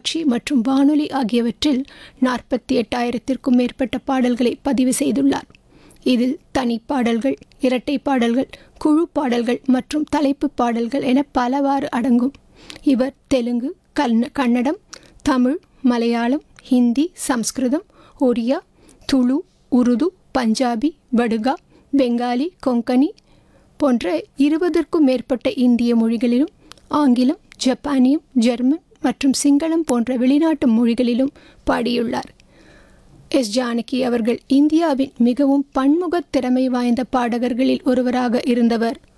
தொலைக்காட்சி மற்றும் வானொலி ஆகியவற்றில் நாற்பத்தி எட்டாயிரத்திற்கும் மேற்பட்ட பாடல்களை பதிவு செய்துள்ளார் இதில் தனி பாடல்கள் இரட்டை பாடல்கள் குழு பாடல்கள் மற்றும் தலைப்பு பாடல்கள் என பலவாறு அடங்கும் இவர் தெலுங்கு கன்ன கன்னடம் தமிழ் மலையாளம் ஹிந்தி சம்ஸ்கிருதம் ஒரியா துளு உருது பஞ்சாபி வடுகா பெங்காலி கொங்கனி போன்ற இருபதற்கும் மேற்பட்ட இந்திய மொழிகளிலும் ஆங்கிலம் ஜப்பானியம் ஜெர்மன் மற்றும் சிங்களம் போன்ற வெளிநாட்டு மொழிகளிலும் பாடியுள்ளார் எஸ் ஜானகி அவர்கள் இந்தியாவின் மிகவும் பன்முக திறமை வாய்ந்த பாடகர்களில் ஒருவராக இருந்தவர்